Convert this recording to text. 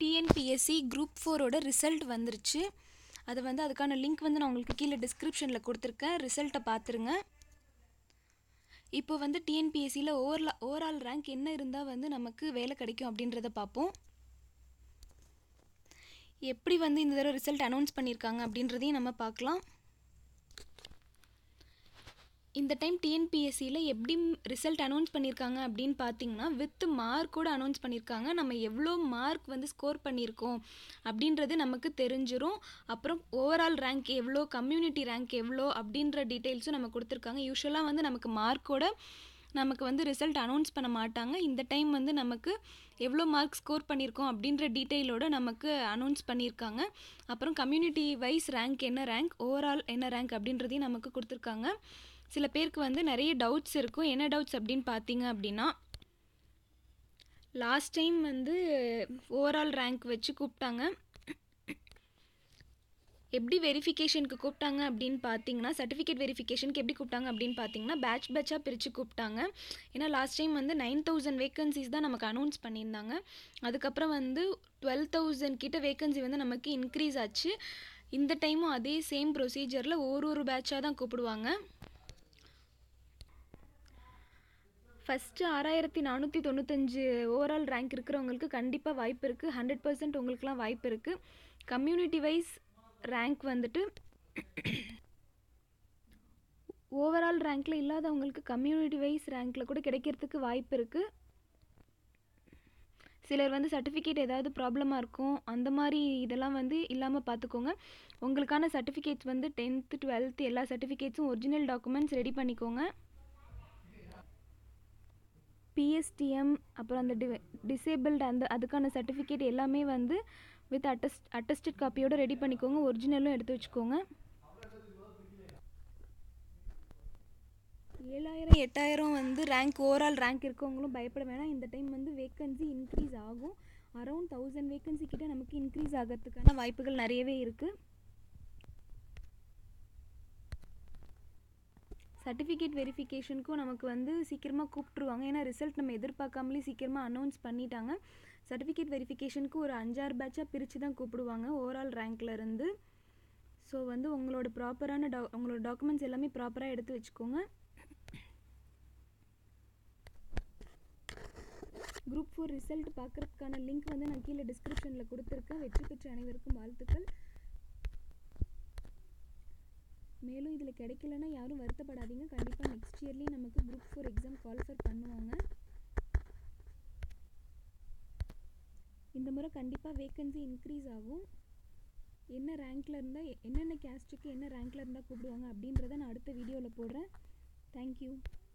TNPSC group ஃபோரோட result வந்துருச்சு அது வந்து அதுக்கான லிங்க் வந்து நான் உங்களுக்கு கீழே டிஸ்கிரிப்ஷனில் கொடுத்துருக்கேன் ரிசல்ட்டை பார்த்துருங்க இப்போ வந்து டிஎன்பிஎஸ்சியில் ஓவர்லா ஓவரால் ரேங்க் என்ன இருந்தால் வந்து நமக்கு வேலை கிடைக்கும் அப்படின்றத பார்ப்போம் எப்படி வந்து இந்த தடவை ரிசல்ட் அனௌன்ஸ் பண்ணியிருக்காங்க அப்படின்றதையும் நம்ம பார்க்கலாம் இந்த டைம் டிஎன்பிஎஸ்சியில் எப்படி ரிசல்ட் அனௌன்ஸ் பண்ணியிருக்காங்க அப்படின்னு பார்த்தீங்கன்னா வித் மார்க்கோடு அனௌன்ஸ் பண்ணியிருக்காங்க நம்ம எவ்வளோ மார்க் வந்து ஸ்கோர் பண்ணியிருக்கோம் அப்படின்றது நமக்கு தெரிஞ்சிரும் அப்புறம் ஓவரால் ரேங்க் எவ்வளோ கம்யூனிட்டி ரேங்க் எவ்வளோ அப்படின்ற டீட்டெயில்ஸும் நம்ம கொடுத்துருக்காங்க யூஸ்வலாக வந்து நமக்கு மார்க்கோட நமக்கு வந்து ரிசல்ட் அனௌன்ஸ் பண்ண மாட்டாங்க இந்த டைம் வந்து நமக்கு எவ்வளோ மார்க் ஸ்கோர் பண்ணியிருக்கோம் அப்படின்ற டீட்டெயிலோட நமக்கு அனௌன்ஸ் பண்ணியிருக்காங்க அப்புறம் கம்யூனிட்டி வைஸ் ரேங்க் என்ன ரேங்க் ஓவரால் என்ன ரேங்க் அப்படின்றதையும் நமக்கு கொடுத்துருக்காங்க சில பேருக்கு வந்து நிறைய டவுட்ஸ் இருக்கும் என்ன டவுட்ஸ் அப்படின்னு பார்த்தீங்க அப்படின்னா லாஸ்ட் டைம் வந்து ஓவரால் ரேங்க் வச்சு கூப்பிட்டாங்க எப்படி வெரிஃபிகேஷனுக்கு கூப்பிட்டாங்க அப்படின்னு பார்த்தீங்கன்னா சர்டிஃபிகேட் வெரிஃபிகேஷனுக்கு எப்படி கூப்பிட்டாங்க அப்படின்னு பார்த்தீங்கன்னா பேட்ச் பேட்சாக பிரித்து கூப்பிட்டாங்க ஏன்னா லாஸ்ட் டைம் வந்து நைன் தௌசண்ட் வேக்கன்சிஸ் தான் நமக்கு அனௌன்ஸ் பண்ணியிருந்தாங்க அதுக்கப்புறம் வந்து டுவெல் தௌசண்ட் கிட்ட வேக்கன்சி வந்து நமக்கு இன்க்ரீஸ் ஆச்சு இந்த டைமும் அதே சேம் ப்ரொசீஜரில் ஒரு ஒரு பேட்சாக தான் கூப்பிடுவாங்க ஃபஸ்ட்டு ஆறாயிரத்தி நானூற்றி தொண்ணூத்தஞ்சு ஓவரால் ரேங்க் இருக்கிறவங்களுக்கு கண்டிப்பாக வாய்ப்பு இருக்குது ஹண்ட்ரட் பர்சன்ட் உங்களுக்குலாம் வாய்ப்பு இருக்குது கம்யூனிட்டி வைஸ் ரேங்க் வந்துட்டு ஓவரால் ரேங்க்கில் இல்லாதவங்களுக்கு கம்யூனிட்டி வைஸ் ரேங்க்கில் கூட கிடைக்கிறதுக்கு வாய்ப்பு இருக்குது சிலர் வந்து சர்டிஃபிகேட் ஏதாவது ப்ராப்ளமாக இருக்கும் அந்த மாதிரி இதெல்லாம் வந்து இல்லாமல் பார்த்துக்கோங்க உங்களுக்கான சர்டிஃபிகேட்ஸ் வந்து டென்த்து டுவெல்த்து எல்லா சர்டிஃபிகேட்ஸும் ஒரிஜினல் டாக்குமெண்ட்ஸ் ரெடி பண்ணிக்கோங்க பிஎஸ்டிஎம் அப்புறம் அந்த டி டிசேபிள்டு அந்த அதுக்கான சர்டிஃபிகேட் எல்லாமே வந்து வித் அட்டஸ்ட் அட்டஸ்டட் காப்பியோட ரெடி பண்ணிக்கோங்க ஒரிஜினலும் எடுத்து வச்சுக்கோங்க ஏழாயிரம் எட்டாயிரம் வந்து ரேங்க் ஓவரால் ரேங்க் இருக்கவங்களும் பயப்பட வேணாம் இந்த டைம் வந்து வேக்கன்சி இன்க்ரீஸ் ஆகும் அரௌண்ட் தௌசண்ட் வேக்கன்சி கிட்ட நமக்கு இன்க்ரீஸ் ஆகிறதுக்கான வாய்ப்புகள் நிறையவே இருக்குது சர்டிஃபிகேட் வெரிஃபிகேஷனுக்கும் நமக்கு வந்து சீக்கிரமாக கூப்பிட்ருவாங்க ஏன்னா ரிசல்ட் நம்ம எதிர்பார்க்காமலே சீக்கிரமாக அனௌன்ஸ் பண்ணிட்டாங்க சர்டிஃபிகேட் வெரிஃபிகேஷனுக்கு ஒரு அஞ்சாறு பேட்சாக பிரித்து தான் கூப்பிடுவாங்க ஓவரால் ரேங்க்ல இருந்து ஸோ வந்து உங்களோட ப்ராப்பரான டா உங்களோட டாக்குமெண்ட்ஸ் எல்லாமே ப்ராப்பராக எடுத்து வச்சுக்கோங்க குரூப் ஃபோர் ரிசல்ட் பார்க்குறதுக்கான லிங்க் வந்து நான் கீழே டிஸ்கிரிப்ஷனில் கொடுத்துருக்கேன் வெற்றி பெற்ற அனைவருக்கும் வாழ்த்துக்கள் மேலும் இதில் கிடைக்கலன்னா யாரும் வருத்தப்படாதீங்க கண்டிப்பாக நெக்ஸ்ட் இயர்லேயும் நமக்கு குரூப் ஃபோர் எக்ஸாம் குவாலிஃபர் பண்ணுவாங்க இந்த முறை கண்டிப்பாக வேக்கன்சி இன்க்ரீஸ் ஆகும் என்ன ரேங்க்கில் இருந்தால் என்னென்ன கேஸ்ட்டுக்கு என்ன ரேங்க்கில் இருந்தால் கூப்பிடுவாங்க அப்படின்றத நான் அடுத்த வீடியோவில் போடுறேன் தேங்க்யூ